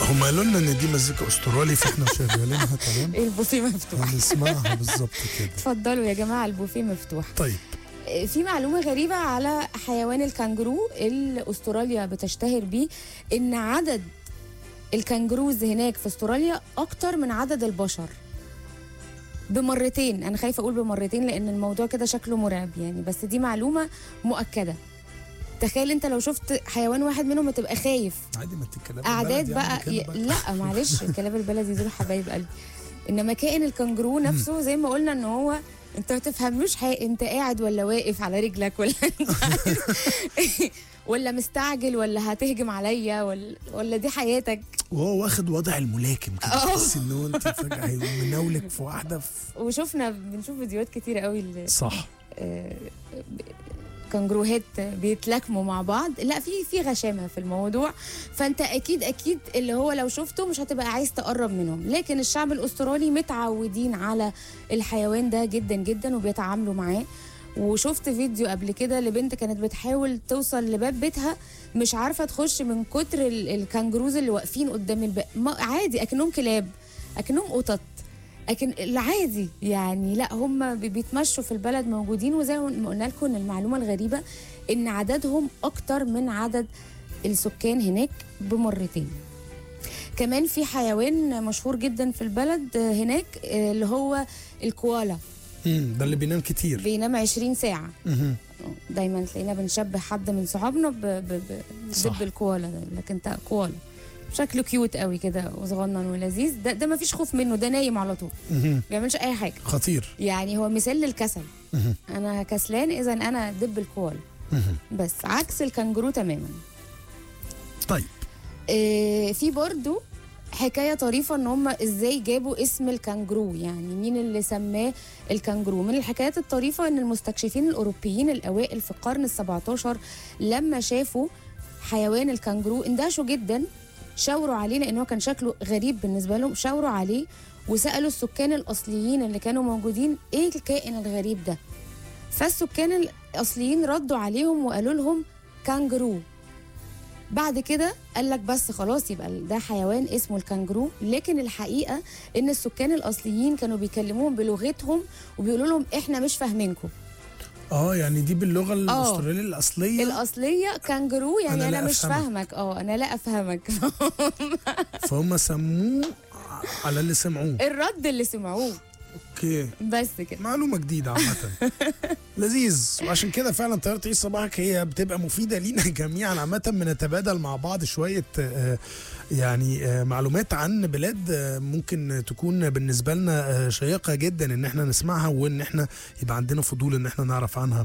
هم قالوا لنا ان دي مزيكا استرالي فاحنا شغالينها تمام البوفيه مفتوح هنسمعها بالظبط كده اتفضلوا يا جماعه البوفيه مفتوح طيب في معلومة غريبة على حيوان الكانجرو اللي استراليا بتشتهر بيه ان عدد الكانجروز هناك في استراليا اكتر من عدد البشر بمرتين انا خايفة اقول بمرتين لان الموضوع كده شكله مرعب يعني بس دي معلومة مؤكدة تخيل انت لو شفت حيوان واحد منهم تبقى خايف عادي ما الكلاب اعداد بقى ي... لا معلش الكلاب البلدي دول حبايب قلبي انما كائن الكنجرو نفسه زي ما قلنا ان هو انت ما تفهملوش حاجه انت قاعد ولا واقف على رجلك ولا انت عايز- ولا مستعجل ولا هتهجم عليا ولا ولا دي حياتك وهو واخد وضع الملاكم كده اه. تحس ان هو انت فجاه هيقوم مناولك في واحده في وشفنا بنشوف فيديوهات كتير قوي ل- صح آه، كنجروهات بيتلاكموا مع بعض لا في في غشامه في الموضوع فانت اكيد اكيد اللي هو لو شفته مش هتبقى عايز تقرب منهم لكن الشعب الاسترالي متعودين على الحيوان ده جدا جدا وبيتعاملوا معاه وشفت فيديو قبل كده لبنت كانت بتحاول توصل لباب بيتها مش عارفه تخش من كتر ال- الكنجروز اللي واقفين قدام الباب ما- عادي اكنهم كلاب اكنهم قطط لكن العادي يعني لا هم بي- بيتمشوا في البلد موجودين وزي ما قلنا لكم إن المعلومه الغريبه ان عددهم اكتر من عدد السكان هناك بمرتين كمان في حيوان مشهور جدا في البلد هناك اللي هو الكوالا امم ده اللي بينام كتير بينام 20 ساعه مهم. دايما تلاقينا بنشبه حد من صحابنا ب- ب- ب- صح. بدب الكوالا ده لكن انت كوالا شكله كيوت قوي كده وصغنن ولذيذ ده ده ما فيش خوف منه ده نايم على طول مهم. ما بيعملش اي حاجه خطير يعني هو مثال للكسل مهم. انا كسلان اذا انا دب الكوال مهم. بس عكس الكنجرو تماما طيب إيه في برضو حكايه طريفه ان هم ازاي جابوا اسم الكنجرو يعني مين اللي سماه الكنجرو من الحكايات الطريفه ان المستكشفين الاوروبيين الاوائل في القرن ال17 لما شافوا حيوان الكنجرو اندهشوا جدا شاوروا عليه لان هو كان شكله غريب بالنسبه لهم شاوروا عليه وسالوا السكان الاصليين اللي كانوا موجودين ايه الكائن الغريب ده فالسكان الاصليين ردوا عليهم وقالوا لهم كانجرو بعد كده قال لك بس خلاص يبقى ده حيوان اسمه الكانجرو لكن الحقيقه ان السكان الاصليين كانوا بيكلموهم بلغتهم وبيقولوا لهم احنا مش فاهمينكم اه يعني دي باللغه الاستراليه الاصليه الاصليه كانجرو يعني أنا انا, لا مش أفهمك. فاهمك اه انا لا افهمك فهم سموه على اللي سمعوه الرد اللي سمعوه اوكي بس كده معلومة جديدة عامة لذيذ وعشان كده فعلا طيارة عيش صباحك هي بتبقى مفيدة لينا جميعا عامة بنتبادل مع بعض شوية آه، يعني آه، معلومات عن بلاد آه، ممكن تكون بالنسبة لنا آه، شيقة جدا ان احنا نسمعها وان احنا يبقى عندنا فضول ان احنا نعرف عنها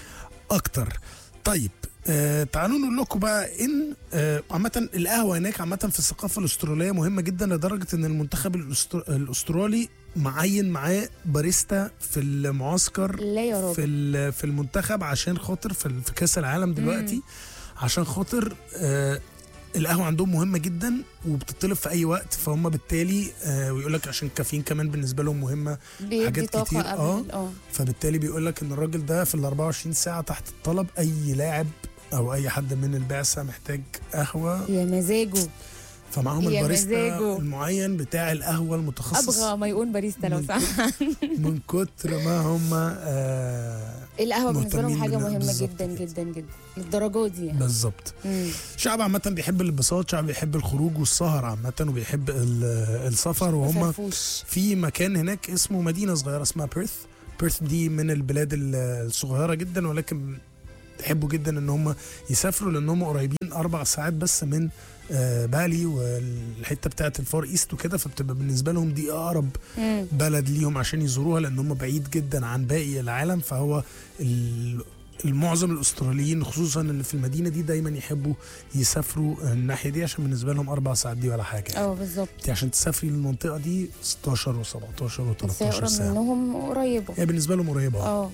اكتر طيب آه تعالوا نقول لكم بقى ان آه عامة القهوة هناك عامة في الثقافة الأسترالية مهمة جدا لدرجة ان المنتخب الأستر- الأسترالي معين معاه باريستا في المعسكر لا يا راجل في ال- في المنتخب عشان خاطر في, ال- في كاس العالم دلوقتي عشان خاطر آه القهوه عندهم مهمه جدا وبتطلب في اي وقت فهم بالتالي آه ويقول لك عشان الكافيين كمان بالنسبه لهم مهمه بيدي حاجات طاقه كتير، آه. قبل اه فبالتالي بيقول لك ان الراجل ده في ال 24 ساعه تحت الطلب اي لاعب او اي حد من البعثه محتاج قهوه يا مزاجه فمعاهم يا الباريستا مزاجه. المعين بتاع القهوه المتخصص ابغى ما يقول باريستا لو من- سمحت من كتر ما هم آه القهوه بالنسبه لهم مهتمين حاجه بال- مهمه بالظبط جدا كده. جدا جدا للدرجه دي يعني بالظبط مم. شعب عامة بيحب الانبساط شعب بيحب الخروج والسهر عامة وبيحب ال- السفر وهم فرفوش في مكان هناك اسمه مدينة صغيرة اسمها بيرث بيرث دي من البلاد ال- الصغيرة جدا ولكن بيحبوا جدا ان هم يسافروا لان هم قريبين اربع ساعات بس من آه، بالي والحته بتاعت الفار ايست وكده فبتبقى بالنسبه لهم دي اقرب مم. بلد ليهم عشان يزوروها لان هم بعيد جدا عن باقي العالم فهو ال- المعظم الاستراليين خصوصا اللي في المدينه دي دايما يحبوا يسافروا الناحيه دي عشان بالنسبه لهم اربع ساعات دي ولا حاجه اه بالظبط انت عشان تسافري للمنطقه دي 16 و17 بس هي و13 قرب ساعه منهم قريبه هي بالنسبه لهم قريبه اه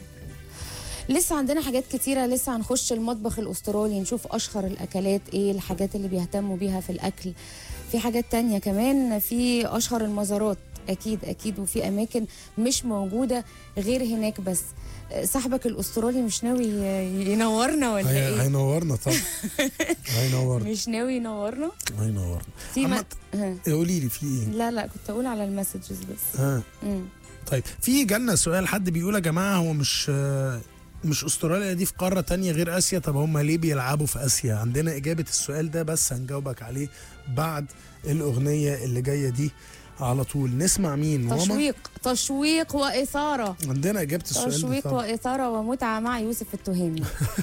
لسه عندنا حاجات كتيرة لسه هنخش المطبخ الأسترالي نشوف أشهر الأكلات إيه الحاجات اللي بيهتموا بيها في الأكل في حاجات تانية كمان في أشهر المزارات اكيد اكيد وفي اماكن مش موجوده غير هناك بس آه، صاحبك الاسترالي مش ناوي ي- ينورنا ولا هي- ايه هينورنا طبعا هينورنا مش ناوي ينورنا هينورنا في ما... عامة ها. قولي لي في ايه لا لا كنت اقول على المسجز بس ها مم. طيب في جالنا سؤال حد بيقول يا جماعه هو مش آه، مش استراليا دي في قاره تانية غير اسيا طب هم ليه بيلعبوا في اسيا عندنا اجابه السؤال ده بس هنجاوبك عليه بعد الاغنيه اللي جايه دي على طول نسمع مين ماما تشويق تشويق واثاره عندنا اجابه السؤال ده تشويق طبعا. واثاره ومتعه مع يوسف التهامي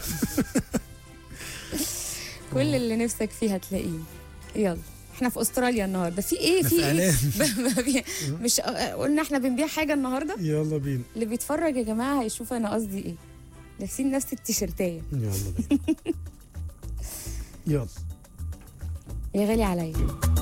كل اللي نفسك فيه هتلاقيه يلا احنا في استراليا النهارده في ايه ده في في ايه اعلان ب- ب- مش قلنا احنا بنبيع حاجه النهارده يلا بينا اللي بيتفرج يا جماعه هيشوف انا قصدي ايه لابسين نفس التيشيرتايه يلا بينا يلا يا غالي عليا